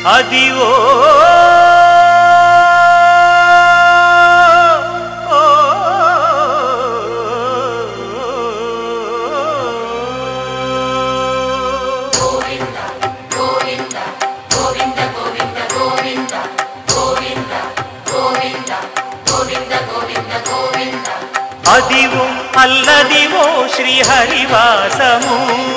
అదివో అదివో అల్లదివో శ్రీహరివాసము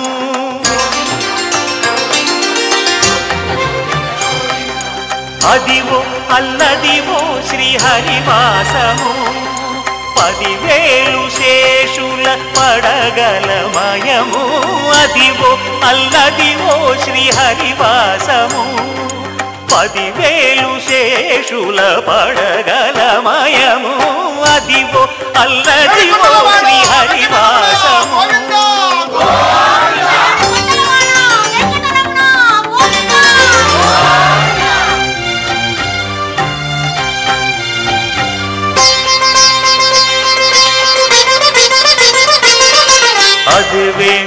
అదివో అల్లదివో శ్రీహరివాసము పదివేలు శేషుల పడగలమయము అదివో అల్లదివో శ్రీహరివాసము పదివేలు శేషుల పడగలమయము అదివో అల్లదివో శ్రీహరివాసము అది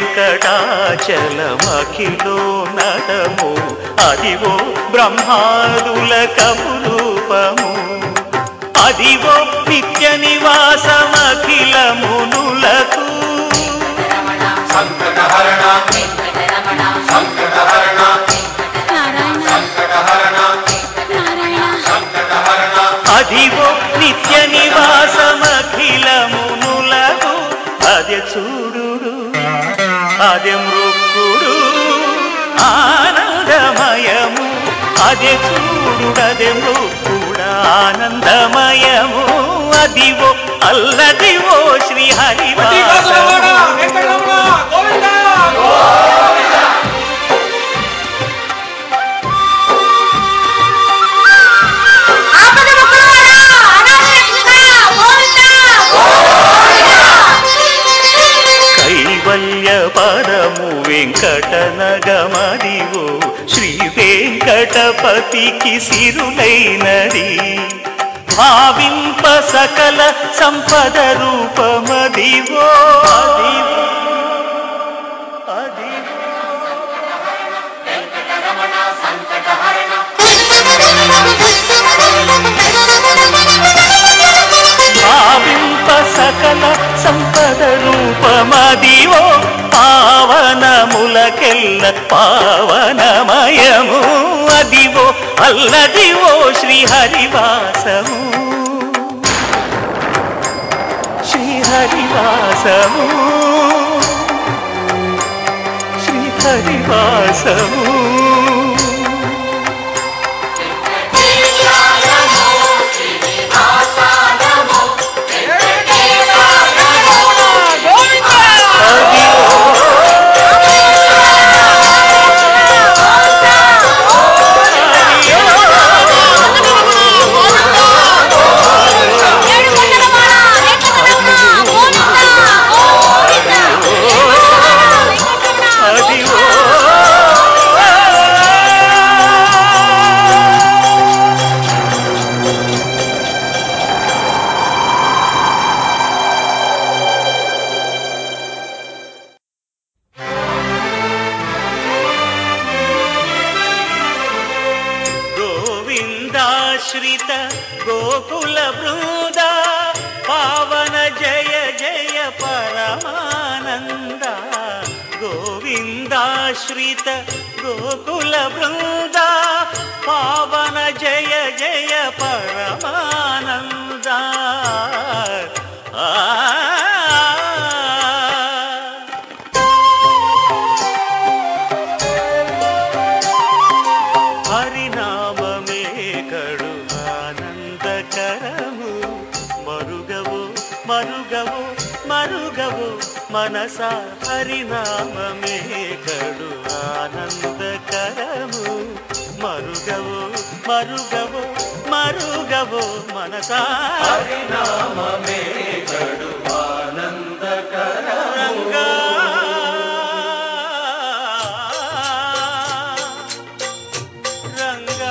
వెంకటాచలమఖిలో నటము అదివో బ్రహ్మాదుల కపురూపము అదివో నిత్య నివాసమఖిల మునులకు సంకటహరణ సంకటహరణ సంకటహరణ సంకటహరణ అదివో నిత్య నివాసమఖిల మునులకు అదే చూడు అదే మృక్కుడు ఆనందమయము అదే చూడు అదే మృక్కుడు ఆనందమయము అదివో అల్లదివో శ్రీ హరివాసము కైవల్య పరము వెంకట నగమదివో శ్రీ వెంకటపతికి సిరులైనది భావింప సకల సంపద రూపమదివో అదివో అదివో భావింప సకల సంపద రూపమదివో పావనములకెల్ల పావనమయము అదివో అల్లదివో శ్రీహరివాసము శ్రీహరివాసము శ్రీహరివాసము అదివో గోవిందాశ్రిత గోకుల బృంద పావన జయ జయ పరమానంద గోవిందాశ్రిత గోకుల బృంద పావన జయ జయ పరమానంద ఆ హరినామమే కడు ఆనందకరము మరుగవు మరుగవు మరుగవు మనస హరినామమే కడు ఆనందకరము మరుగవు మరుగవు మరుగవు మనస హరినామమే కడు ఆనందకరంగా రంగా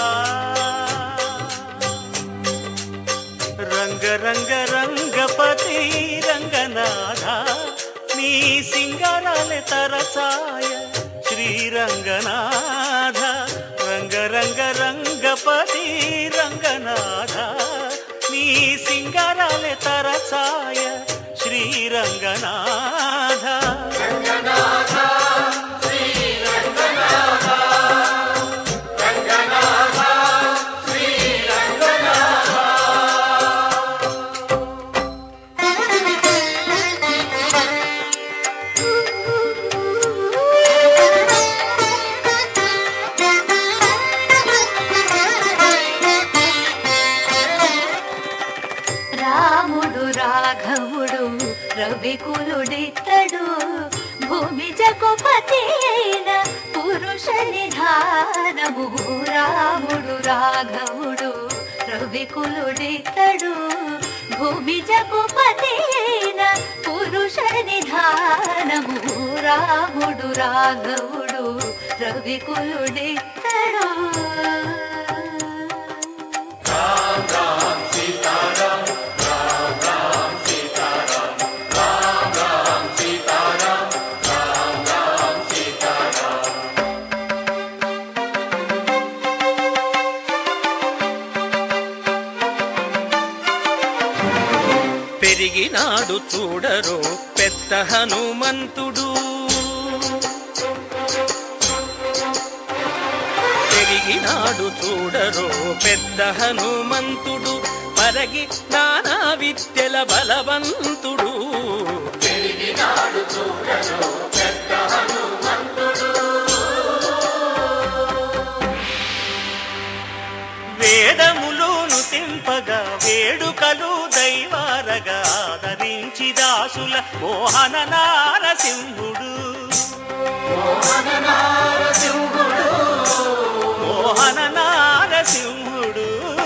రంగ రంగ రంగపతి రంగనాథ నీ సింగారాలే తరసాయ శ్రీరంగనాథ రంగ రంగ రంగపతి రంగనాథ నీ సింగారాలే తరచాయ శ్రీరంగనాథ రాముడు రాఘవుడు రవికులుడితడు భూమి జగుపతి అయిన పురుష నిధానము రాముడు రాఘవుడు రవికులుడితడు భూమి జగుపతి అయిన పురుష నిధానము రాముడు రాఘవుడు రవికులుడితడు పెరిగినాడు చూడరో పెద్ద హనుమంతుడు పెరిగినాడు చూడరో పెద్ద హనుమంతుడు పరగి నానా విద్యల బలవంతుడు వేదములోను తెంపగా వేడుకలు దైవారగా ఆదరించి దాసుల మోహన నారసింహుడు మోహన నారసింహుడు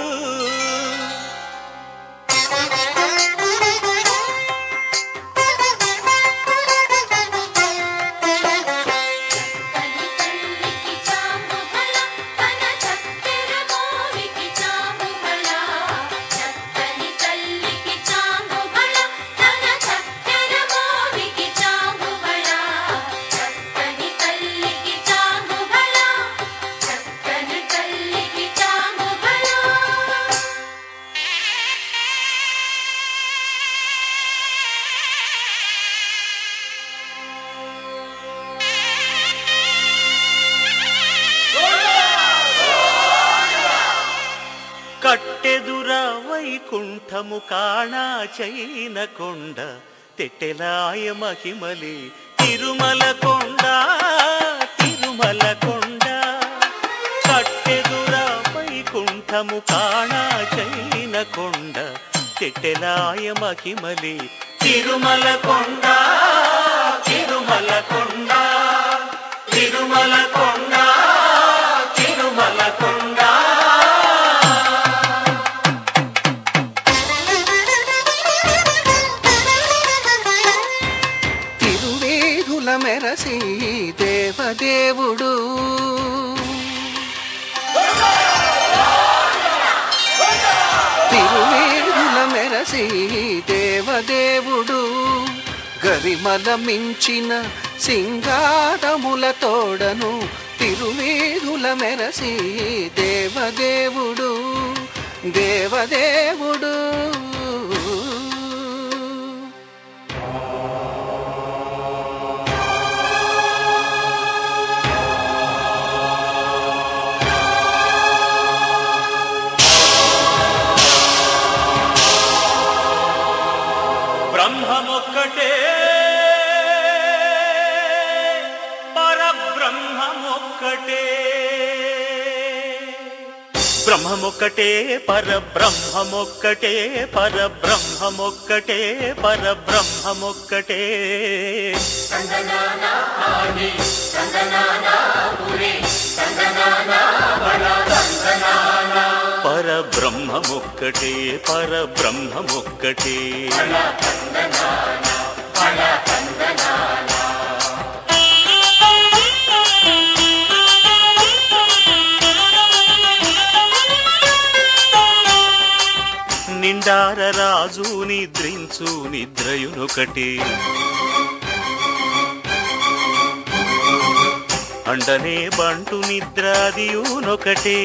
తల్లి తల్లికి చాముగల తన చక్కెర మోవికి చాముగల చక్కని తల్లికి చాముగల తన చక్కెర మోవికి చాముగల చక్కని తల్లికి చాముగల చక్కని తల్లికి చాముగల కట్టెదుర వైకుంఠము కాణా చైన కొండ తెట్టెలాయ మహిమలి తిరుమల కొండ తిరుమల కొండ కట్టెదుర వైకుంఠము కాణా చైన కొండ తెట్టెలాయ మహిమలి తిరుమల కొండ తిరుమల కొండ తిరుమల కొండ తిరుమల కొండ తిరువేధుల మెరసి దేవదేవుడు తిరువేధుల మెరసి దేవదేవుడు గరిమల మించిన సింగారముల తోడను తిరువేధుల మెరసి దేవదేవుడు దేవదేవుడు బ్రహ్మమొక్కటే పరబ్రహ్మమొక్కటే బ్రహ్మమొక్కటే పరబ్రహ్మమొక్కటే పరబ్రహ్మమొక్కటే పరబ్రహ్మమొక్కటే పరబ్రహ్మమొక్కటే పరబ్రహ్మమొక్కటే నిండార రాజు నిద్రించు నిద్రయునొకటి బండనే బంటు నిద్ర అదియునొకటే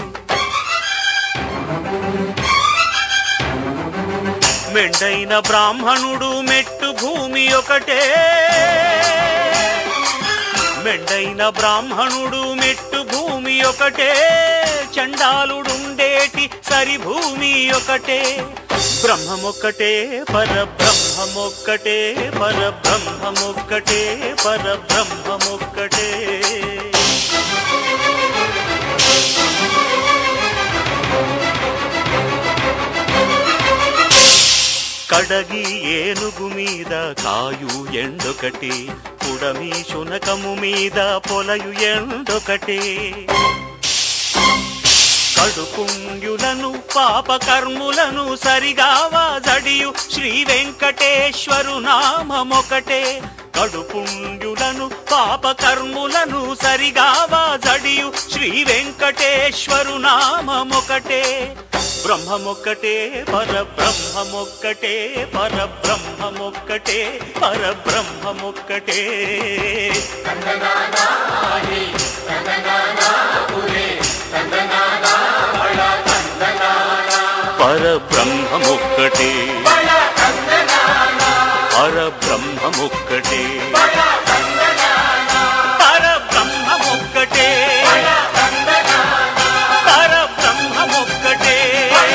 మెండైన బ్రాహ్మణుడు మెట్టు భూమి ఒకటే మెండైన బ్రాహ్మణుడు మెట్టు భూమి ఒకటే చండాలుడుండేటి సరి భూమి ఒకటే బ్రహ్మమొక్కటే పరబ్రహ్మమొక్కటే పరబ్రహ్మమొక్కటే పరబ్రహ్మమొక్కటే కడగి ఏనుగు మీద కాయు ఎండొకటి పుడమి శునకము మీద పొలయు ఎండొకటే కడుపుంగులను పాపకర్ములను సరిగావా జడియు శ్రీ వెంకటేశ్వరు నామమొకటే కడుపుంగులను పాపకర్ములను సరిగావా జడియు శ్రీ వెంకటేశ్వరు నామమొకటే బ్రహ్మమొక్కటే పరబ్రహ్మమొక్కటే పరబ్రహ్మమొక్కటే పరబ్రహ్మమొక్కటే పరబ్రహ్మమొక్కటే పరబ్రహ్మమొక్కటే పరబ్రహ్మమొక్కటే పరబ్రహ్మమొక్కటే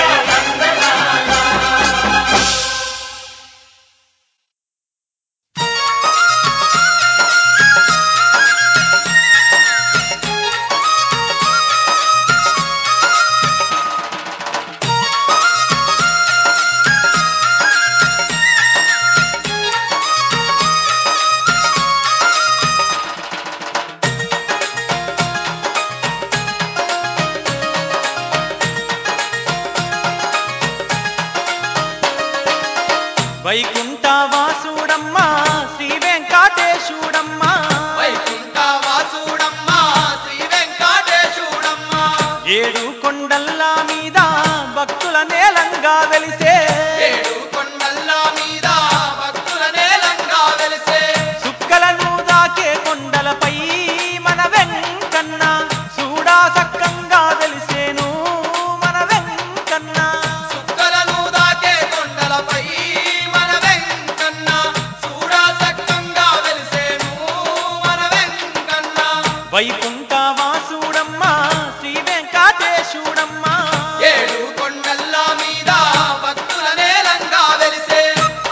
వైకుంఠవాసుడమ్మా శ్రీ వెంకటేశుడమ్మా వైకుంఠవాసుడమ్మా శ్రీ వెంకటేశుడమ్మా ఏడు కొండల్లా మీద భక్తుల నేలంగా వెలిసే ఏడు కొండల్ల మీద భక్తుల నేలంగా వెలిసే సుక్కలను దాకే కొండలపై మన వెంకన్న చూడా సక్కంగా వెలిసేను మన వెంకన్న సుక్కలను దాకే కొండలపై మన వెంకన్న చూడా సక్కంగా వెలిసేను మన వెంకన్న వైకుంఠవాసుడమ్మా శ్రీ వెంకటేశుడమ్మా ఏడు కొండల్ల మీద భక్తుల నేలంగా వెలిసే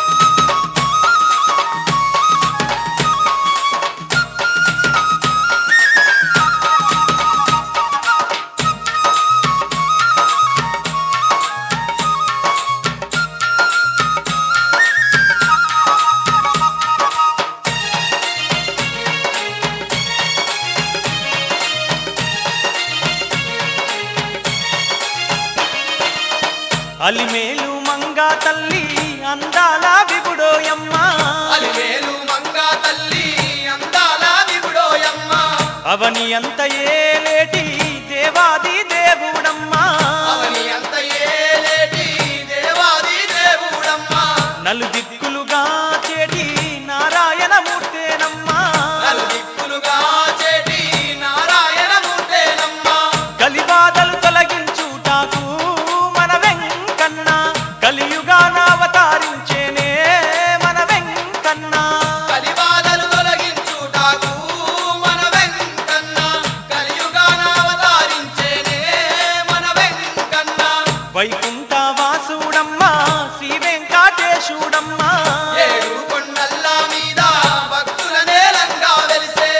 అలిమేలు మంగా తల్లి అందాల విగుడోయమ్మా అలివేలు మంగా తల్లి అందాల విగుడోయమ్మ అవని అంత ఏలేటి దేవాది దేవుడమ్మా అవని అంత ఏలేటి దేవాది దేవుడమ్మా నలు దిక్కులుగా చేటి నారాయణమూర్తేనమ్మా నలుదిక్కులుగా చేటి నారాయణమూర్తేనమ్మా కలిబాధలు తొలగించుటాకు మన వెంకన్న కలియుగాన అవతారించేనే మన వెంకన్న కలిబాధలు తొలగించుటాకు మన వెంకన్న కలియుగాన అవతారించేనే మన వెంకన్న వైకుంఠ వాసుడమ్మా శ్రీ వెంకటేశుడమ్మా ఏడు కొండల్ల మీద భక్తుల నేలంగా వెలిసే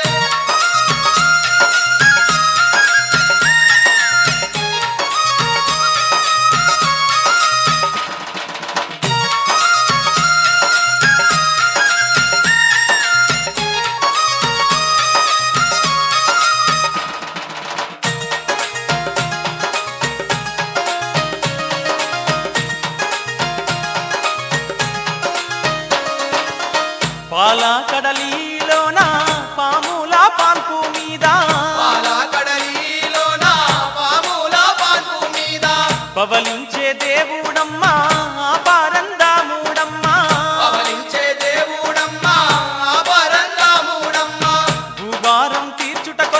పాల కడలిలోన పాముల పాన్పు మీద పాల కడలిలోన పాముల పాన్పు మీద పవలించే దేవుడమ్మా పారందాముడమ్మా పవలించే దేవుడమ్మా ఆభరణాముడమ్మా భూభారం తీర్చుట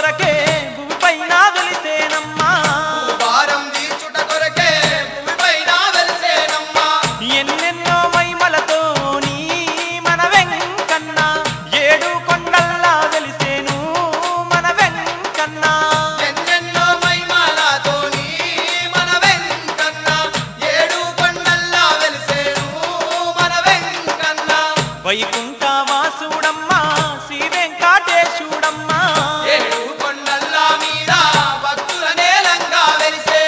వైకుంఠ వాసుడమ్మా శ్రీ వెంకటేశుడమ్మా ఏడు కొండల్ల మీద భక్తుల నేలంగా వెలిసే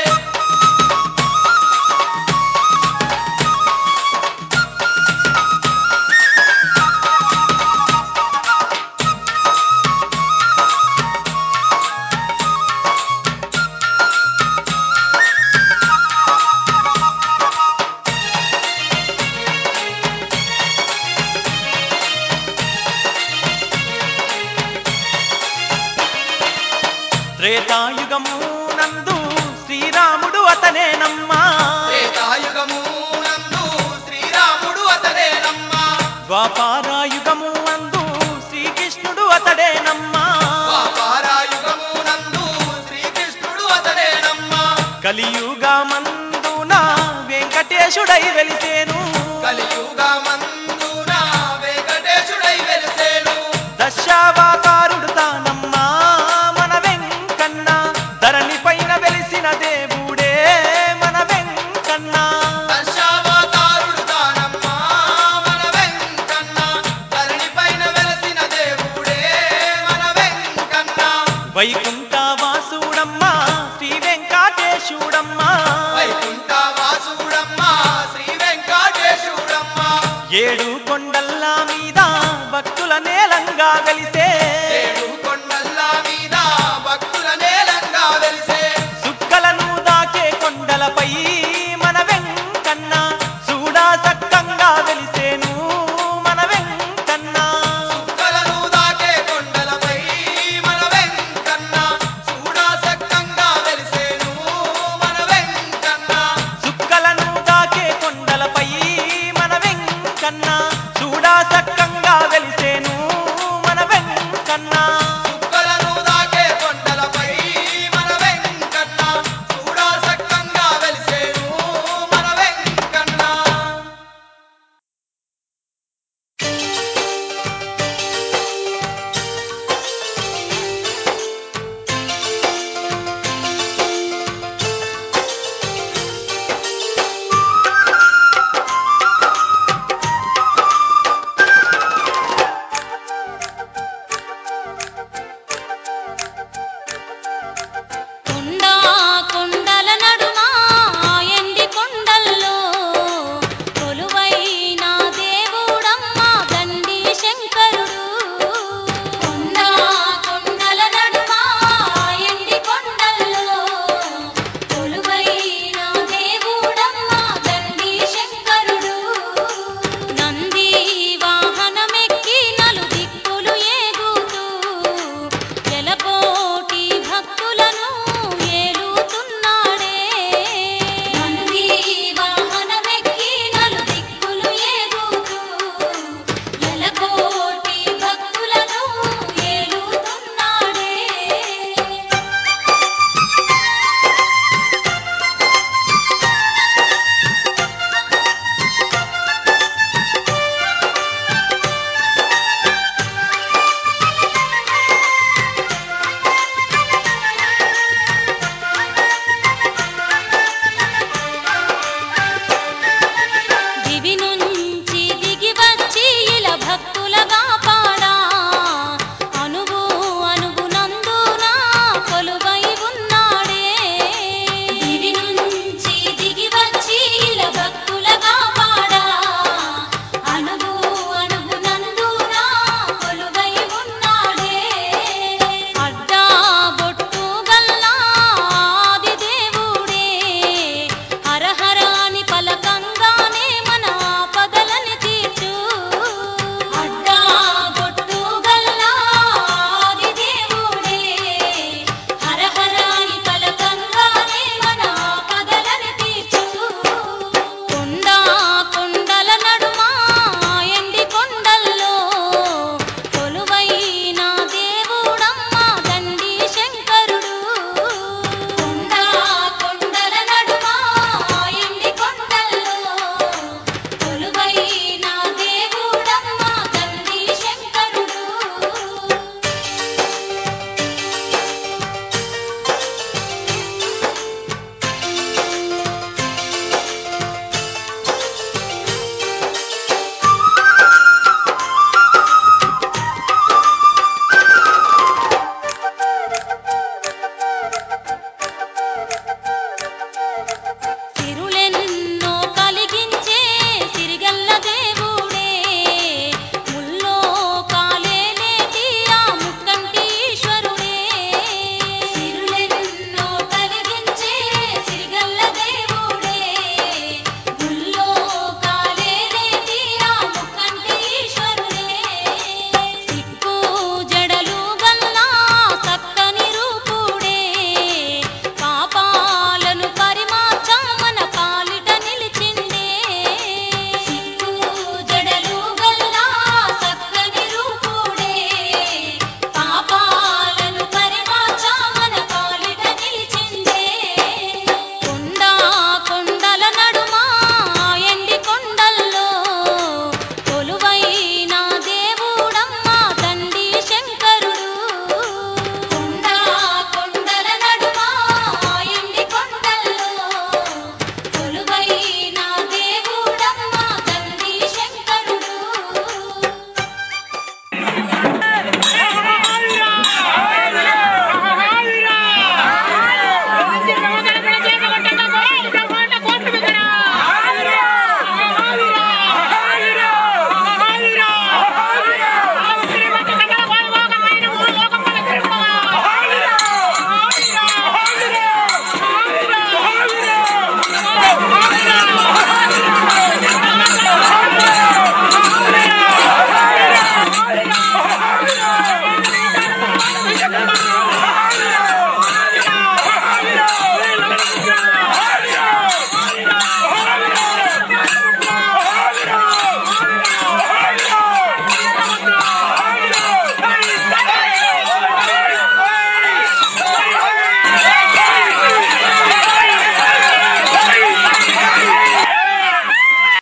త్రేతాయుగము నందు శ్రీరాముడు అతనేనమ్మా త్రేతాయుగము నందు శ్రీరాముడు అతడేనమ్మా ద్వాపారాయుగము నందు శ్రీకృష్ణుడు అతడేనమ్మా ద్వాపారాయుగము నందు శ్రీకృష్ణుడు అతడేనమ్మా కలియుగమందున వెంకటేశుడై వెలిసేను కలియుగమందున వెంకటేశుడై వెలిసేను దశావతారుడు తానమ్మా మన వెంకన్న ధరణి పైన వెలిసిన దేవుడే మన వెంకన్న దశావతారుడు తానమ్మా మన వెంకన్న ధరణి పైన వెలసిన దేవుడే మన వెంకన్న వైకుంఠ వాసుడమ్మా శ్రీ వెంకటేశుడమ్మా వైకుంఠ వాసుడమ్మా శ్రీ వెంకటేశుడమ్మా ఏడు కొండల్ల మీద భక్తుల నేలంగా వెలిసే ఏడు కొండల్ల మీద భక్తుల నేలంగా వెలిసే సుక్కలను దాకే కొండలపై మన వెంకన్న చూడా సక్కంగా వెలిసేను మన వెంకన్న చుక్కలను దాకే కొండలపై మన వెంకన్న చూడాసక్కంగా వెలిసేను మన వెంకన్న సుక్కలను దాకే కొండలపై మన వెంకన్న